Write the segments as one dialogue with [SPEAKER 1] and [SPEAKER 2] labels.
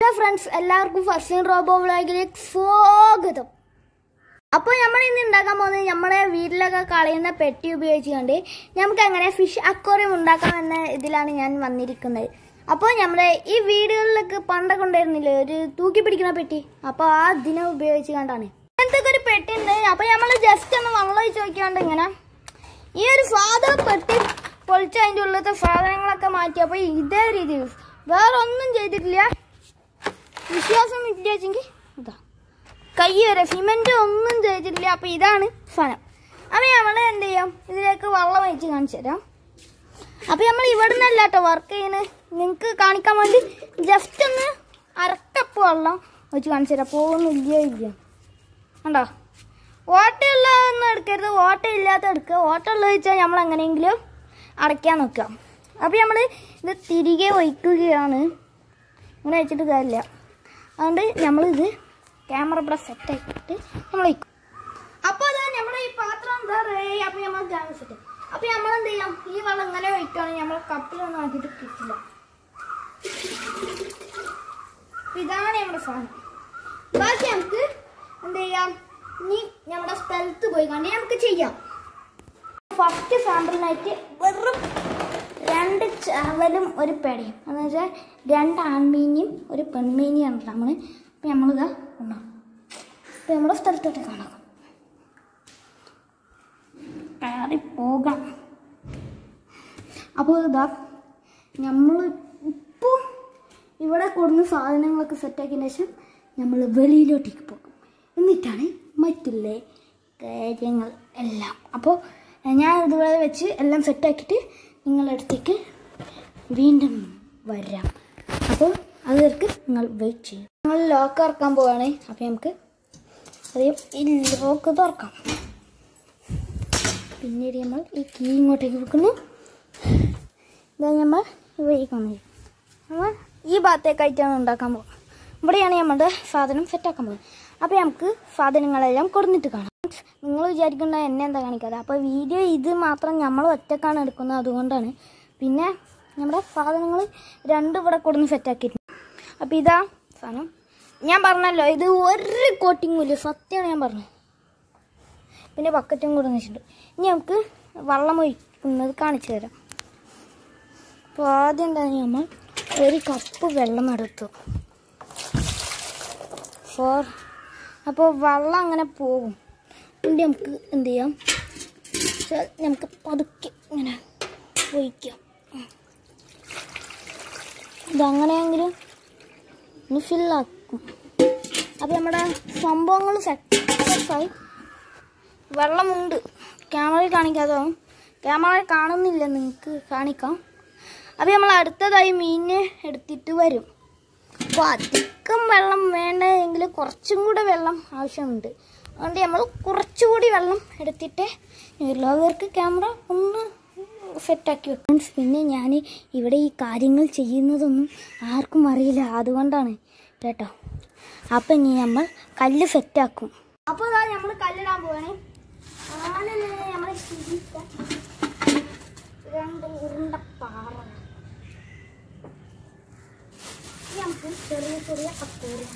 [SPEAKER 1] hello friends എല്ലാവർക്കും first robo വ്ളോഗിലേക്ക് സ്വാഗതം അപ്പോൾ നമ്മൾ ഇന്ന് ഉണ്ടാക്കാൻ പോകുന്നത് നമ്മുടെ വീട്ടിലൊക്കെ കളയുന്ന പെട്ടി ഉപയോഗിച്ചുകൊണ്ട് നമുക്ക് എങ്ങനെ ഫിഷ് അക്വറിയം ഉണ്ടാക്കാം എന്ന ഇതിലാണ് ഞാൻ വന്നിരിക്കുന്നത് അപ്പോൾ നമ്മുടെ ഈ വീടുകളിലൊക്കെ പണ്ടൊക്കെ ഉണ്ടായിരുന്നില്ലേ ഒരു തൂക്കി പിടിക്കുന്ന പെട്ടി അപ്പോൾ ആ ഇതിനെ ഉപയോഗിച്ച് കണ്ടാണ് അങ്ങനത്തെ ഒരു പെട്ടി ഉണ്ട് അപ്പോൾ നമ്മൾ ജസ്റ്റ് ഒന്ന് വെള്ളം ഒഴിച്ച് നോക്കിയാണ്ട് ഇങ്ങനെ ഈ ഒരു സാധാ പെട്ടി പൊളിച്ച് അതിൻ്റെ ഉള്ളിലത്തെ സാധനങ്ങളൊക്കെ മാറ്റി അപ്പോൾ ഇതേ രീതിയിൽ വേറെ ഒന്നും ചെയ്തിട്ടില്ല വിശ്വാസം വിചാരിച്ചെങ്കിൽ ഇതാ കൈ വരെ സിമെന്റ് ഒന്നും ചെയ്തിട്ടില്ല അപ്പൊ ഇതാണ് സാധനം അപ്പൊ നമ്മൾ എന്ത് ചെയ്യാം ഇതിലേക്ക് വെള്ളം ഒഴിച്ച് കാണിച്ചു തരാം അപ്പൊ നമ്മൾ ഇവിടെ നിന്നല്ല കേട്ടോ വർക്ക് ചെയ്യുന്നത് നിങ്ങൾക്ക് കാണിക്കാൻ വേണ്ടി ജസ്റ്റ് ഒന്ന് അരക്കപ്പ് വെള്ളം ഒഴിച്ച് കാണിച്ചു തരാം പോകുന്നില്ല ഇല്ല കണ്ടോ ഓട്ടയുള്ളതൊന്നും എടുക്കരുത് ഓട്ട ഇല്ലാത്ത എടുക്കുക ഓട്ട ഉള്ളത് വെച്ചാൽ നമ്മൾ എങ്ങനെയെങ്കിലും അടയ്ക്കാൻ നോക്കുക അപ്പോൾ നമ്മൾ ഇത് തിരികെ ഒഴിക്കുകയാണ് ഇങ്ങനെ വെച്ചിട്ട് കാര്യമില്ല അതുകൊണ്ട് നമ്മളിത് ക്യാമറ ഇവിടെ സെറ്റ് ആക്കിയിട്ട് നമ്മൾ വയ്ക്കും അപ്പോൾ അതാ നമ്മുടെ ഈ പാത്രം എന്താ റെഡി അപ്പോൾ നമ്മൾ ക്യാമറ സെറ്റ് അപ്പോൾ നമ്മൾ എന്ത് ചെയ്യാം ഈ വെള്ളം ഇങ്ങനെ ഒഴിക്കുകയാണെങ്കിൽ നമ്മൾ കപ്പിലൊന്നും ആക്കിയിട്ട് കിട്ടില്ല അപ്പോൾ ഇതാണ് നമ്മുടെ സാധനം ബാക്കി നമുക്ക് എന്ത് ചെയ്യാം ഇനി നമ്മുടെ സ്ഥലത്ത് പോയി കണ്ട് നമുക്ക് ചെയ്യാം ഫസ്റ്റ് സാമ്പിളിനായിട്ട് വെറും രണ്ട് ചവലും ഒരു പേടയും എന്ന് വെച്ചാൽ രണ്ട് ആൺമീനിയും ഒരു പെൺമീനിയാണ് നമ്മൾ അപ്പം നമ്മളിതാ ഉണ്ടാവും അപ്പം നമ്മുടെ സ്ഥലത്തോട്ട് കാണാം കയറി പോകാം അപ്പോൾ ഇതാ നമ്മൾ ഇപ്പോൾ ഇവിടെ കൊടുന്ന സാധനങ്ങളൊക്കെ സെറ്റാക്കിയതിന് ശേഷം നമ്മൾ വെളിയിലോട്ടേക്ക് പോകും എന്നിട്ടാണ് മറ്റുള്ള കാര്യങ്ങൾ എല്ലാം അപ്പോൾ ഞാൻ ഇതുപോലെ വെച്ച് എല്ലാം സെറ്റാക്കിയിട്ട് നിങ്ങളുടെ അടുത്തേക്ക് വീണ്ടും വരാം അപ്പോൾ അതുവർക്ക് നിങ്ങൾ വെയിറ്റ് ചെയ്യും നമ്മൾ ലോക്ക് ഇറക്കാൻ പോവാണ് അപ്പോൾ നമുക്ക് ആദ്യം ഈ ലോക്ക് തുറക്കാം പിന്നീട് നമ്മൾ ഈ കീ ഇങ്ങോട്ടേക്ക് വെക്കുന്നു ഇതാ നമ്മൾ ഇവിടേക്ക് വന്നത് നമ്മൾ ഈ ഭാഗത്തേക്കായിട്ടാണ് ഉണ്ടാക്കാൻ പോകുന്നത് ഇവിടെയാണ് നമ്മുടെ സാധനം സെറ്റാക്കാൻ പോകുന്നത് അപ്പോൾ നമുക്ക് സാധനങ്ങളെല്ലാം കൊടുത്തിട്ട് കാണാം നിങ്ങൾ വിചാരിക്കേണ്ട എന്നെ എന്താ കാണിക്കാതെ അപ്പോൾ വീഡിയോ ഇത് മാത്രം നമ്മൾ ഒറ്റക്കാണ് എടുക്കുന്നത് അതുകൊണ്ടാണ് പിന്നെ നമ്മുടെ സാധനങ്ങൾ രണ്ടും ഇവിടെ കൊടുന്ന് സെറ്റാക്കിയിട്ടുണ്ട് അപ്പോൾ ഇതാ സാധനം ഞാൻ പറഞ്ഞല്ലോ ഇത് ഒരു കോട്ടിങ്ങും ഇല്ല സത്യമാണ് ഞാൻ പറഞ്ഞത് പിന്നെ ബക്കറ്റും കൂടെ വെച്ചിട്ടുണ്ട് ഇനി നമുക്ക് വെള്ളം ഒഴിക്കുന്നത് കാണിച്ചു തരാം അപ്പോൾ ആദ്യം തന്നെ നമ്മൾ ഒരു കപ്പ് വെള്ളം എടുത്തു ഫോർ അപ്പോൾ വെള്ളം അങ്ങനെ പോകും എന്നിട്ട് നമുക്ക് എന്ത് ചെയ്യാം വെച്ചാൽ നമുക്ക് പതുക്കെ ഇങ്ങനെ ഒഴിക്കാം ഇതങ്ങനെയെങ്കിലും ഒന്ന് ഫില്ലാക്കും അപ്പോൾ നമ്മുടെ സംഭവങ്ങൾ സെറ്റായി വെള്ളമുണ്ട് ക്യാമറയിൽ കാണിക്കാതെ ക്യാമറയിൽ കാണുന്നില്ല നിങ്ങൾക്ക് കാണിക്കാം അപ്പോൾ നമ്മൾ അടുത്തതായി മീനിനെ എടുത്തിട്ട് വരും അപ്പോൾ അധികം വെള്ളം വേണ്ടെങ്കിൽ കുറച്ചും കൂടെ വെള്ളം ആവശ്യമുണ്ട് അതുകൊണ്ട് നമ്മൾ കുറച്ചുകൂടി വെള്ളം എടുത്തിട്ട് ലോകർക്ക് ക്യാമറ ഒന്ന് സെറ്റാക്കി വെക്കും പിന്നെ ഞാൻ ഇവിടെ ഈ കാര്യങ്ങൾ ചെയ്യുന്നതൊന്നും ആർക്കും അറിയില്ല അതുകൊണ്ടാണ് കേട്ടോ അപ്പം ഇനി നമ്മൾ കല്ല് സെറ്റാക്കും അപ്പോൾ ഇതാ നമ്മൾ കല്ലിടാൻ പോവാണ് ആദ്യം തന്നെ നമ്മൾ രണ്ട് ഉരുണ്ട പാറ ഇനി നമുക്ക് ചെറിയ ചെറിയ അക്കൂറി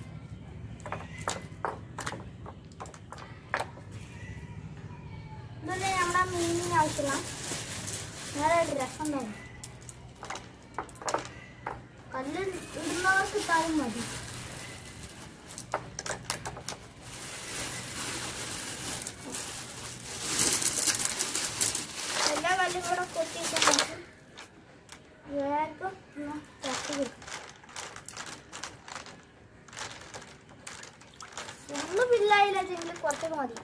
[SPEAKER 1] ഇതൊക്കെ നമ്മുടെ മീനിന് ആവശ്യമുള്ള വേറെ ഒരു രസം തോന്നും കല്ല് ഇടുന്നവർക്ക് ഇട്ടാലും മതി എല്ലാ കല്ലും കൂടെ കൊത്തിയിട്ട് നമുക്ക് വേഗം ഒന്ന് തട്ടി വരും ഒന്ന് പിള്ളായില്ല ചെങ്കിൽ കുറച്ചൊക്കെ മതി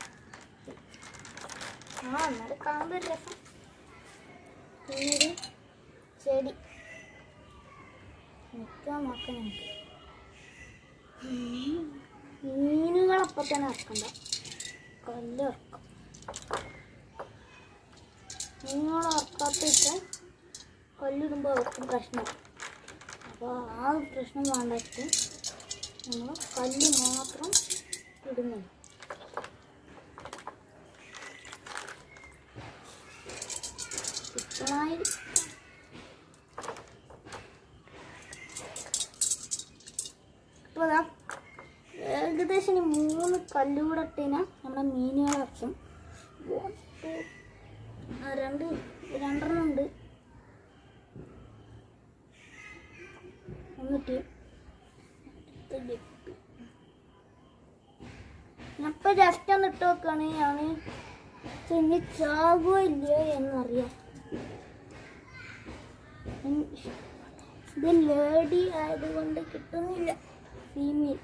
[SPEAKER 1] ആ എന്നാലും കാണുമ്പോൾ ഒരു രസം പിന്നീട് ചെടി നിൽക്കാൻ നോക്കാം നമുക്ക് മീനുകളപ്പം തന്നെ ഇറക്കണ്ട കല്ല് ഇറക്കാം മീനുകൾ ഇറക്കാത്തിട്ട് കല്ലിടുമ്പോൾ അവർക്ക് പ്രശ്നം അപ്പോൾ ആ പ്രശ്നം വേണ്ടിട്ട് നമ്മൾ കല്ല് മാത്രം ഇടുന്നു കിട്ടണമായി അപ്പോൾ ഇതാ ഏകദേശം ഇനി മൂന്ന് കല്ലുകൂടെ ഇട്ടതിനാ നമ്മുടെ മീനുകൾ ഇറക്കും One, two, ആ, രണ്ട് രണ്ടെണ്ണം ഉണ്ട് എന്നിട്ട് ഞാനിപ്പോ ജസ്റ്റ് ഒന്ന് ഇട്ട് വെക്കാണ് ഞാൻ ഇനി ചാകുമോ ഇല്ലയോ എന്നറിയാം ഉം, ഇത് ലേഡി ആയതുകൊണ്ട് കിട്ടുന്നില്ല ഫീമെയിൽ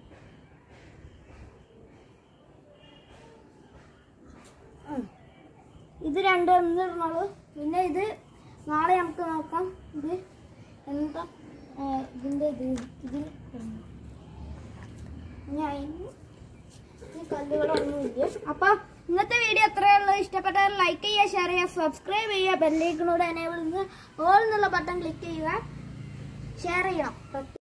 [SPEAKER 1] ഇത് രണ്ടും എന്നിരുന്നുള്ളൂ പിന്നെ ഇത് നാളെ നമുക്ക് നോക്കാം ഇത് എന്താ ആ, ഇതിന്റെ ഇത് ഇതിൽ ഞാൻ ഈ കല്ലുകളൊന്നുമില്ല അപ്പൊ ഇന്നത്തെ വീഡിയോ എത്രയേ ഉള്ളൂ ഇഷ്ടപ്പെട്ടാൽ ലൈക്ക് ചെയ്യുക ഷെയർ ചെയ്യുക സബ്സ്ക്രൈബ് ചെയ്യുക ബെല്ലൈക്കനോട് എനേബിൾ ഓൾ എന്നുള്ള ബട്ടൺ ക്ലിക്ക് ചെയ്യുക ഷെയർ ചെയ്യണം